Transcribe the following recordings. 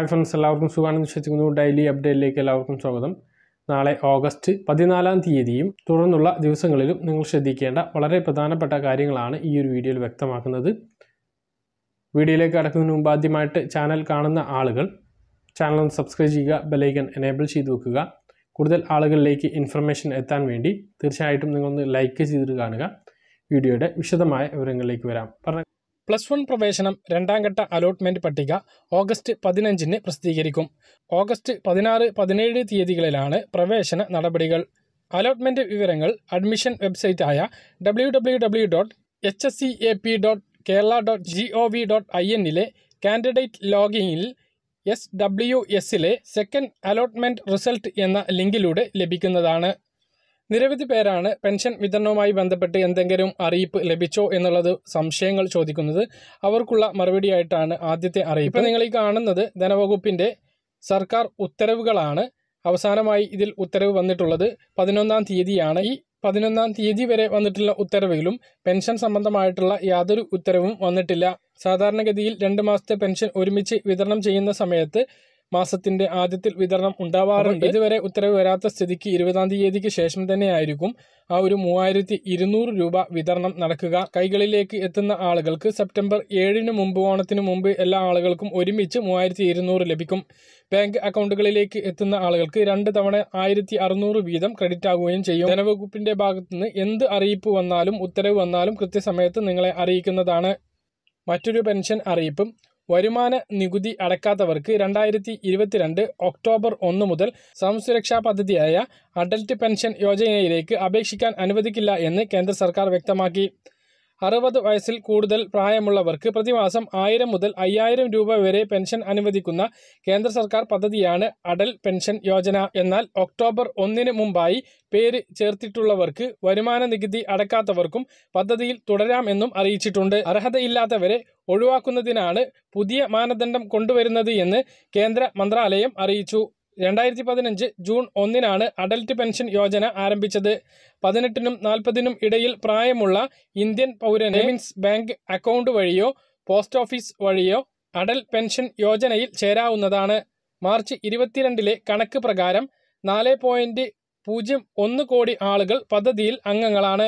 hi friends എല്ലാവർക്കും സുഖമാണെന്ന് വിശ്വസിക്കുന്നു ഡെയിലി അപ്ഡേറ്റിലേക്ക് എല്ലാവർക്കും സ്വാഗതം നാളെ ഓഗസ്റ്റ് പതിനാലാം തീയതിയും തുടർന്നുള്ള ദിവസങ്ങളിലും നിങ്ങൾ ശ്രദ്ധിക്കേണ്ട വളരെ പ്രധാനപ്പെട്ട കാര്യങ്ങളാണ് ഈ ഒരു വീഡിയോയിൽ വ്യക്തമാക്കുന്നത് വീഡിയോയിലേക്ക് കടക്കുന്നതിന് മുമ്പ് ആദ്യമായിട്ട് ചാനൽ കാണുന്ന ആളുകൾ ചാനൽ ഒന്ന് സബ്സ്ക്രൈബ് ചെയ്യുക ബെലൈക്കൺ എനേബിൾ ചെയ്ത് വെക്കുക കൂടുതൽ ആളുകളിലേക്ക് ഇൻഫർമേഷൻ എത്താൻ വേണ്ടി തീർച്ചയായിട്ടും നിങ്ങളൊന്ന് ലൈക്ക് ചെയ്തിട്ട് കാണുക വീഡിയോയുടെ വിശദമായ വിവരങ്ങളിലേക്ക് വരാം പറഞ്ഞ പ്ലസ് വൺ പ്രവേശനം രണ്ടാം ഘട്ട അലോട്ട്മെന്റ് പട്ടിക ഓഗസ്റ്റ് പതിനഞ്ചിന് പ്രസിദ്ധീകരിക്കും ഓഗസ്റ്റ് പതിനാറ് പതിനേഴ് തീയതികളിലാണ് പ്രവേശന നടപടികൾ അലോട്ട്മെന്റ് വിവരങ്ങൾ അഡ്മിഷൻ വെബ്സൈറ്റായ W W W dot H S C A P dot Kerala dot G O V dot I എന്നിലെ കാൻഡിഡേറ്റ് ലോഗിനിൽ എസ് ഡബ്ല്യു എസിലെ സെക്കൻഡ് അലോട്ട്മെന്റ് റിസൾട്ട് എന്ന ലിങ്കിലൂടെ ലഭിക്കുന്നതാണ് നിരവധി പേരാണ് പെൻഷൻ വിതരണവുമായി ബന്ധപ്പെട്ട് എന്തെങ്കിലും അറിയിപ്പ് ലഭിച്ചോ എന്നുള്ളത് സംശയങ്ങൾ ചോദിക്കുന്നത് അവർക്കുള്ള മറുപടിയായിട്ടാണ് ആദ്യത്തെ അറിയിപ്പ് ഇപ്പോൾ നിങ്ങൾ ഈ കാണുന്നത് ധനവകുപ്പിൻ്റെ സർക്കാർ ഉത്തരവുകളാണ് അവസാനമായി ഇതിൽ ഉത്തരവ് വന്നിട്ടുള്ളത് പതിനൊന്നാം തീയതിയാണ് ഈ പതിനൊന്നാം തീയതി വരെ വന്നിട്ടുള്ള ഉത്തരവിലും പെൻഷൻ സംബന്ധമായിട്ടുള്ള യാതൊരു ഉത്തരവും വന്നിട്ടില്ല സാധാരണഗതിയിൽ രണ്ട് മാസത്തെ പെൻഷൻ ഒരുമിച്ച് വിതരണം ചെയ്യുന്ന സമയത്ത് മാസത്തിന്റെ ആദ്യത്തിൽ വിതരണം ഉണ്ടാവാറുണ്ട് ഇതുവരെ ഉത്തരവ് വരാത്ത സ്ഥിതിക്ക് ഇരുപതാം തീയതിക്ക് ശേഷം തന്നെയായിരിക്കും ആ ഒരു മൂവായിരത്തി ഇരുന്നൂറ് രൂപ വിതരണം നടക്കുക കൈകളിലേക്ക് എത്തുന്ന ആളുകൾക്ക് സെപ്റ്റംബർ ഏഴിന് മുമ്പ് ഓണത്തിന് മുമ്പ് എല്ലാ ആളുകൾക്കും ഒരുമിച്ച് മൂവായിരത്തി ഇരുന്നൂറ് ലഭിക്കും ബാങ്ക് അക്കൗണ്ടുകളിലേക്ക് എത്തുന്ന ആളുകൾക്ക് രണ്ട് തവണ ആയിരത്തി അറുന്നൂറ് വീതം ക്രെഡിറ്റ് ആകുകയും ചെയ്യും ധനവകുപ്പിന്റെ ഭാഗത്തുനിന്ന് എന്ത് അറിയിപ്പ് വന്നാലും ഉത്തരവ് വന്നാലും കൃത്യസമയത്ത് നിങ്ങളെ അറിയിക്കുന്നതാണ് മറ്റൊരു പെൻഷൻ അറിയിപ്പും വരുമാന നികുതി അടക്കാത്തവർക്ക് രണ്ടായിരത്തി ഇരുപത്തിരണ്ട് ഒക്ടോബർ ഒന്ന് മുതൽ സംസുരക്ഷാ പദ്ധതിയായ അഡൽട്ട് പെൻഷൻ യോജനയിലേക്ക് അപേക്ഷിക്കാൻ അനുവദിക്കില്ല എന്ന് കേന്ദ്ര സർക്കാർ വ്യക്തമാക്കി അറുപത് വയസ്സിൽ കൂടുതൽ പ്രായമുള്ളവർക്ക് പ്രതിമാസം ആയിരം മുതൽ അയ്യായിരം രൂപ വരെ പെൻഷൻ അനുവദിക്കുന്ന കേന്ദ്ര സർക്കാർ പദ്ധതിയാണ് അടൽ പെൻഷൻ യോജന എന്നാൽ ഒക്ടോബർ ഒന്നിന് മുമ്പായി പേര് ചേർത്തിട്ടുള്ളവർക്ക് വരുമാന നികുതി അടക്കാത്തവർക്കും പദ്ധതിയിൽ തുടരാമെന്നും അറിയിച്ചിട്ടുണ്ട് അർഹതയില്ലാത്തവരെ ഒഴിവാക്കുന്നതിനാണ് പുതിയ മാനദണ്ഡം കൊണ്ടുവരുന്നത് എന്ന് കേന്ദ്ര മന്ത്രാലയം അറിയിച്ചു രണ്ടായിരത്തി പതിനഞ്ച് ജൂൺ ഒന്നിനാണ് അഡൽട്ട് പെൻഷൻ യോജന ആരംഭിച്ചത് പതിനെട്ടിനും നാൽപ്പതിനും ഇടയിൽ പ്രായമുള്ള ഇന്ത്യൻ പൗരന് മീൻസ് ബാങ്ക് അക്കൗണ്ട് വഴിയോ പോസ്റ്റ് ഓഫീസ് വഴിയോ അടൽ പെൻഷൻ യോജനയിൽ ചേരാവുന്നതാണ് മാർച്ച് ഇരുപത്തിരണ്ടിലെ കണക്ക് പ്രകാരം നാല് പോയിന്റ് പൂജ്യം ഒന്ന് കോടി ആളുകൾ പദ്ധതിയിൽ അംഗങ്ങളാണ്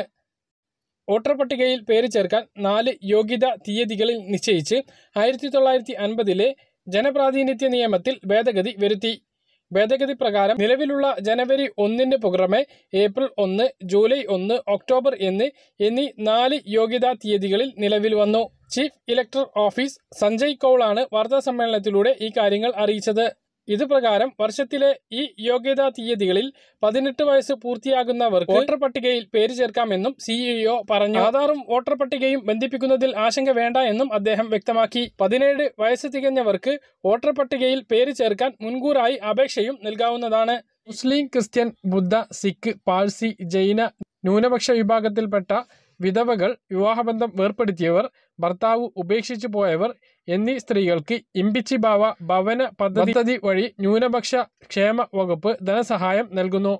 വോട്ടർ പട്ടികയിൽ പേര് ചേർക്കാൻ നാല് യോഗ്യതാ തീയതികളിൽ നിശ്ചയിച്ച് ആയിരത്തി തൊള്ളായിരത്തി അൻപതിലെ ജനപ്രാതിനിധ്യ നിയമത്തിൽ ഭേദഗതി വരുത്തി ഭേദഗതി പ്രകാരം നിലവിലുള്ള ജനുവരി ഒന്നിന് പുറമെ ഏപ്രിൽ ഒന്ന് ജൂലൈ ഒന്ന് ഒക്ടോബർ എന്ന് എന്നീ നാല് യോഗ്യതാ തീയതികളിൽ നിലവിൽ വന്നു ചീഫ് ഇലക്ടർ ഓഫീസ് സഞ്ജയ് കൗളാണ് വാർത്താ സമ്മേളനത്തിലൂടെ ഈ കാര്യങ്ങൾ അറിയിച്ചത് ഇത് പ്രകാരം വർഷത്തിലെ ഈ യോഗ്യതാ തീയതികളിൽ പതിനെട്ട് വയസ്സ് പൂർത്തിയാകുന്നവർക്ക് വോട്ടർ പട്ടികയിൽ പേര് ചേർക്കാമെന്നും സിഇഒ പറഞ്ഞു ആധാറും വോട്ടർ പട്ടികയും ബന്ധിപ്പിക്കുന്നതിൽ ആശങ്ക വേണ്ട എന്നും അദ്ദേഹം വ്യക്തമാക്കി പതിനേഴ് വയസ്സ് തികഞ്ഞവർക്ക് വോട്ടർ പട്ടികയിൽ പേര് ചേർക്കാൻ മുൻകൂറായി അപേക്ഷയും നൽകാവുന്നതാണ് മുസ്ലിം ക്രിസ്ത്യൻ ബുദ്ധ സിഖ് പാഴ്സി ജൈന ന്യൂനപക്ഷ വിഭാഗത്തിൽപ്പെട്ട വിധവകൾ വിവാഹബന്ധം വേർപ്പെടുത്തിയവർ ഭർത്താവ് ഉപേക്ഷിച്ചു പോയവർ എന്നീ സ്ത്രീകൾക്ക് ഇമ്പിച്ചി ഭാവ ഭവന പദ്ധതി വഴി ന്യൂനപക്ഷ ക്ഷേമ വകുപ്പ് ധനസഹായം നൽകുന്നു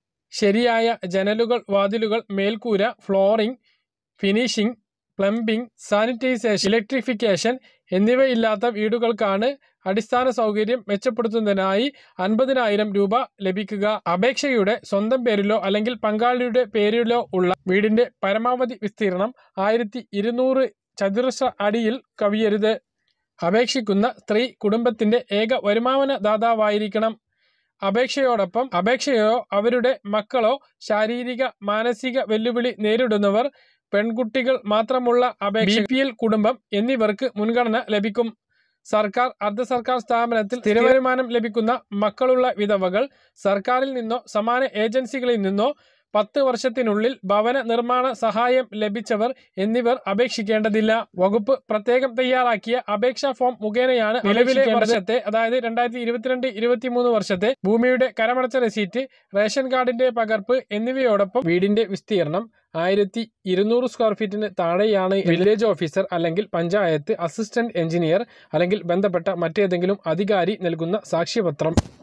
ശരിയായ ജനലുകൾ വാതിലുകൾ മേൽക്കൂര flooring finishing plumbing sanitisation electrification എന്നിവയില്ലാത്ത വീടുകൾക്കാണ് അടിസ്ഥാന സൗകര്യം മെച്ചപ്പെടുത്തുന്നതിനായി അൻപതിനായിരം രൂപ ലഭിക്കുക അപേക്ഷയുടെ സ്വന്തം പേരിലോ അല്ലെങ്കിൽ പങ്കാളിയുടെ പേരിലോ ഉള്ള വീടിന്റെ പരമാവധി വിസ്തീർണം ആയിരത്തി ഇരുന്നൂറ് ചതുരശ്ര അടിയിൽ കവിയരുത് അപേക്ഷിക്കുന്ന സ്ത്രീ കുടുംബത്തിന്റെ ഏക വരുമാന ദാതാവായിരിക്കണം അപേക്ഷയോടൊപ്പം അപേക്ഷയോ അവരുടെ മക്കളോ ശാരീരിക മാനസിക വെല്ലുവിളി നേരിടുന്നവർ പെൺകുട്ടികൾ മാത്രമുള്ള അപേക്ഷ ബി പി എൽ കുടുംബം എന്നിവർക്ക് മുൻഗണന ലഭിക്കും സർക്കാർ അർദ്ധ സർക്കാർ സ്ഥാപനത്തിൽ സ്ഥിരവരുമാനം ലഭിക്കുന്ന മക്കളുള്ള വിധവകൾ സർക്കാരിൽ നിന്നോ സമാന ഏജൻസികളിൽ നിന്നോ പത്ത് വർഷത്തിനുള്ളിൽ ഭവന നിർമ്മാണ സഹായം ലഭിച്ചവർ എന്നിവർ അപേക്ഷിക്കേണ്ടതില്ല വകുപ്പ് പ്രത്യേകം തയ്യാറാക്കിയ അപേക്ഷാ ഫോം മുഖേനയാണ് നിലവിലെ വർഷത്തെ അതായത് രണ്ടായിരത്തി ഇരുപത്തിരണ്ട് ഇരുപത്തിമൂന്ന് വർഷത്തെ ഭൂമിയുടെ കരമടച്ച റെസീറ്റ് റേഷൻ കാർഡിന്റെ പകർപ്പ് എന്നിവയോടൊപ്പം വീടിന്റെ വിസ്തീർണം ആയിരത്തി ഇരുന്നൂറ് സ്ക്വയർ ഫീറ്റിന് താഴെയാണ് വില്ലേജ് ഓഫീസർ അല്ലെങ്കിൽ പഞ്ചായത്ത് അസിസ്റ്റന്റ് എഞ്ചിനീയർ അല്ലെങ്കിൽ ബന്ധപ്പെട്ട മറ്റേതെങ്കിലും അധികാരി നൽകുന്ന സാക്ഷ്യപത്രം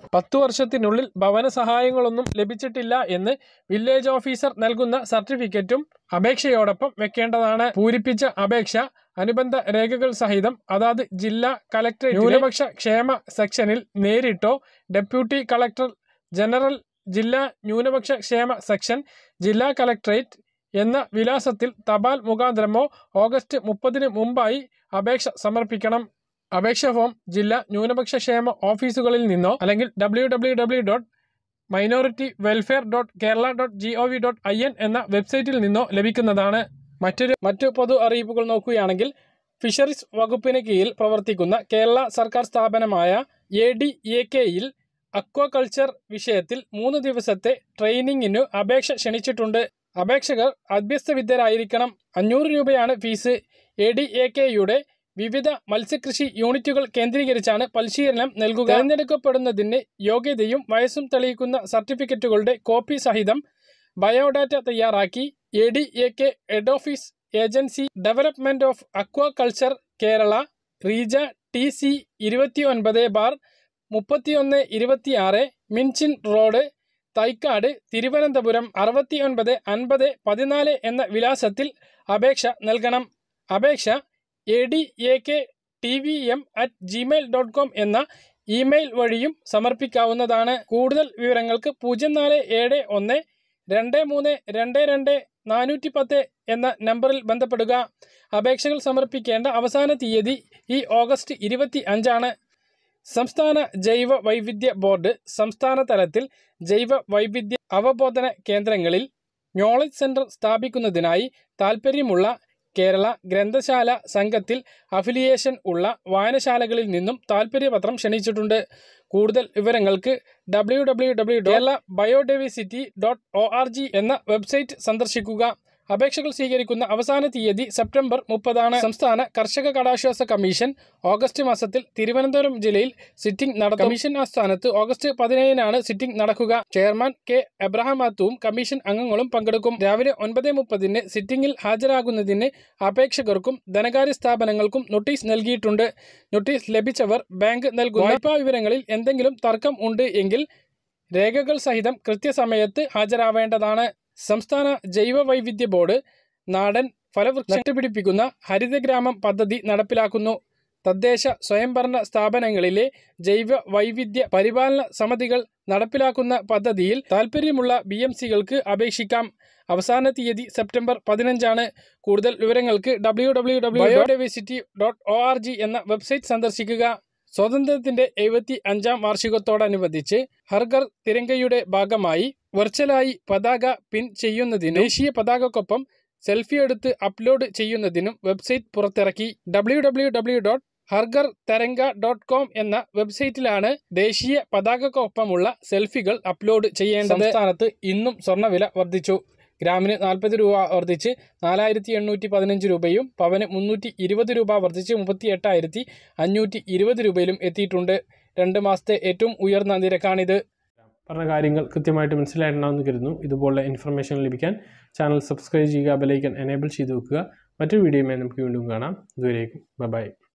പത്തു വർഷത്തിനുള്ളിൽ ഭവന സഹായങ്ങളൊന്നും ലഭിച്ചിട്ടില്ല എന്ന് വില്ലേജ് ഓഫീസർ നൽകുന്ന സർട്ടിഫിക്കറ്റും അപേക്ഷയോടൊപ്പം വെക്കേണ്ടതാണ് പൂരിപ്പിച്ച അപേക്ഷ അനുബന്ധ രേഖകൾ സഹിതം അതാത് ജില്ലാ കലക്ടറേറ്റ് ന്യൂനപക്ഷ ക്ഷേമ സെക്ഷനിൽ നേരിട്ടോ ഡെപ്യൂട്ടി കളക്ടർ ജനറൽ ജില്ലാ ന്യൂനപക്ഷ ക്ഷേമ സെക്ഷൻ ജില്ലാ കലക്ടറേറ്റ് എന്ന വിലാസത്തിൽ തപാൽ മുഖാന്തരമോ ഓഗസ്റ്റ് മുപ്പതിന് മുമ്പായി അപേക്ഷ സമർപ്പിക്കണം അപേക്ഷ ഫോം ജില്ലാ ന്യൂനപക്ഷ ക്ഷേമ ഓഫീസുകളിൽ നിന്നോ അല്ലെങ്കിൽ W W W dot minority welfare dot Kerala dot G O V dot I N എന്ന വെബ്സൈറ്റിൽ നിന്നോ ലഭിക്കുന്നതാണ് മറ്റൊരു മറ്റു പൊതു അറിയിപ്പുകൾ നോക്കുകയാണെങ്കിൽ ഫിഷറീസ് വകുപ്പിന് കീഴിൽ പ്രവർത്തിക്കുന്ന കേരള സർക്കാർ സ്ഥാപനമായ എ ഡി എ കെയിൽ അക്വാകൾച്ചർ വിഷയത്തിൽ മൂന്ന് ദിവസത്തെ ട്രെയിനിങ്ങിനു അപേക്ഷ ക്ഷണിച്ചിട്ടുണ്ട് അപേക്ഷകർ അഭ്യസ്ത വിദ്യരായിരിക്കണം അഞ്ഞൂറ് രൂപയാണ് ഫീസ് എ ഡി എ കെയുടെ വിവിധ മത്സ്യകൃഷി യൂണിറ്റുകൾ കേന്ദ്രീകരിച്ചാണ് പരിശീലനം നൽകുക തിരഞ്ഞെടുക്കപ്പെടുന്നതിന് യോഗ്യതയും വയസ്സും തെളിയിക്കുന്ന സർട്ടിഫിക്കറ്റുകളുടെ കോപ്പി സഹിതം ബയോഡാറ്റ തയ്യാറാക്കി A D A K head office agency development of aquaculture Kerala റീജ ടി സി ഇരുപത്തി ഒൻപത് ബാർ മുപ്പത്തിയൊന്ന് ഇരുപത്തിയാറ് മിൻചിൻ റോഡ് തൈക്കാട് തിരുവനന്തപുരം അറുപത്തി ഒൻപത് അൻപത് പതിനാല് എന്ന വിലാസത്തിൽ അപേക്ഷ നൽകണം അപേക്ഷ A D A K T V M at Gmail dot com എന്ന ഇമെയിൽ വഴിയും സമർപ്പിക്കാവുന്നതാണ് കൂടുതൽ വിവരങ്ങൾക്ക് പൂജ്യം നാല് ഏഴ് ഒന്ന് രണ്ട് മൂന്ന് രണ്ട് രണ്ട് നാനൂറ്റി പത്ത് എന്ന നമ്പറിൽ ബന്ധപ്പെടുക അപേക്ഷകൾ സമർപ്പിക്കേണ്ട അവസാന തീയതി ഈ ഓഗസ്റ്റ് ഇരുപത്തി അഞ്ചാണ് സംസ്ഥാന ജൈവ വൈവിധ്യ ബോർഡ് സംസ്ഥാന തലത്തിൽ ജൈവ വൈവിധ്യ അവബോധന കേന്ദ്രങ്ങളിൽ നോളജ് സെന്റർ സ്ഥാപിക്കുന്നതിനായി താൽപ്പര്യമുള്ള കേരള ഗ്രന്ഥശാല സംഘത്തിൽ അഫിലിയേഷൻ ഉള്ള വായനശാലകളിൽ നിന്നും താൽപ്പര്യപത്രം ക്ഷണിച്ചിട്ടുണ്ട് കൂടുതൽ വിവരങ്ങൾക്ക് W W W Kerala biodiversity dot O R G എന്ന വെബ്സൈറ്റ് സന്ദർശിക്കുക അപേക്ഷകൾ സ്വീകരിക്കുന്ന അവസാന തീയതി സെപ്റ്റംബർ മുപ്പതാണ് സംസ്ഥാന കർഷക കടാശ്വാസ കമ്മീഷൻ ഓഗസ്റ്റ് മാസത്തിൽ തിരുവനന്തപുരം ജില്ലയിൽ സിറ്റിംഗ് നടത്തും കമ്മീഷൻ ആസ്ഥാനത്ത് ഓഗസ്റ്റ് പതിനേഴിനാണ് സിറ്റിംഗ് നടക്കുക ചെയർമാൻ കെ എബ്രഹാം മാത്തുവും കമ്മീഷൻ അംഗങ്ങളും പങ്കെടുക്കും രാവിലെ ഒൻപത് മുപ്പതിന് സിറ്റിംഗിൽ ഹാജരാകുന്നതിന് അപേക്ഷകർക്കും ധനകാര്യ സ്ഥാപനങ്ങൾക്കും നോട്ടീസ് നൽകിയിട്ടുണ്ട് നോട്ടീസ് ലഭിച്ചവർ ബാങ്ക് നൽകുന്ന വായ്പാ വിവരങ്ങളിൽ എന്തെങ്കിലും തർക്കം ഉണ്ട് എങ്കിൽ രേഖകൾ സഹിതം കൃത്യസമയത്ത് ഹാജരാവേണ്ടതാണ് സംസ്ഥാന ജൈവ വൈവിധ്യ ബോർഡ് നാടൻ ഫലവൃക്ഷ നട്ടുപിടിപ്പിക്കുന്ന ഹരിതഗ്രാമം പദ്ധതി നടപ്പിലാക്കുന്നു തദ്ദേശ സ്വയംഭരണ സ്ഥാപനങ്ങളിലെ ജൈവ വൈവിധ്യ പരിപാലന സമിതികൾ നടപ്പിലാക്കുന്ന പദ്ധതിയിൽ താൽപ്പര്യമുള്ള ബി എം സികൾക്ക് അപേക്ഷിക്കാം അവസാന തീയതി സെപ്റ്റംബർ പതിനഞ്ചാണ് കൂടുതൽ വിവരങ്ങൾക്ക് W W W biodiversity dot O R G എന്ന വെബ്സൈറ്റ് സന്ദർശിക്കുക സ്വാതന്ത്ര്യത്തിന്റെ എഴുപത്തി അഞ്ചാം വാർഷികത്തോടനുബന്ധിച്ച് ഹർഗർ തിരങ്കയുടെ ഭാഗമായി വെർച്വലായി പതാക പിൻ ചെയ്യുന്നതിനും ദേശീയ പതാകക്കൊപ്പം സെൽഫി എടുത്ത് അപ്ലോഡ് ചെയ്യുന്നതിനും വെബ്സൈറ്റ് പുറത്തിറക്കി ഡബ്ല്യൂ ഡബ്ല്യൂ ഡബ്ല്യൂ ഡോട്ട് ഹർഗർ തരംഗ ഡോട്ട് കോം എന്ന വെബ്സൈറ്റിലാണ് ദേശീയ പതാകക്കൊപ്പമുള്ള സെൽഫികൾ അപ്ലോഡ് ചെയ്യേണ്ടത് സംസ്ഥാനത്ത് ഇന്നും സ്വർണ്ണവില വർദ്ധിച്ചു ഗ്രാമിന് നാൽപ്പത് രൂപ വർദ്ധിച്ച് നാലായിരത്തി എണ്ണൂറ്റി പതിനഞ്ച് രൂപയും പവന് മുന്നൂറ്റി ഇരുപത് രൂപ വർദ്ധിച്ച് മുപ്പത്തി എട്ടായിരത്തി അഞ്ഞൂറ്റി ഇരുപത് രൂപയിലും എത്തിയിട്ടുണ്ട് രണ്ട് മാസത്തെ ഏറ്റവും ഉയർന്ന നിരക്കാണിത് പറഞ്ഞ കാര്യങ്ങൾ കൃത്യമായിട്ട് മനസ്സിലായിട്ടുണ്ടാവുമെന്ന് കരുതുന്നു ഇതുപോലുള്ള ഇൻഫർമേഷൻ ലഭിക്കാൻ ചാനൽ സബ്സ്ക്രൈബ് ചെയ്യുക ബെലൈക്കൻ എനേബിൾ ചെയ്ത് വെക്കുക മറ്റൊരു വീഡിയോയുമായി നമുക്ക് വീണ്ടും കാണാം ഇതുവരേക്കും ബൈ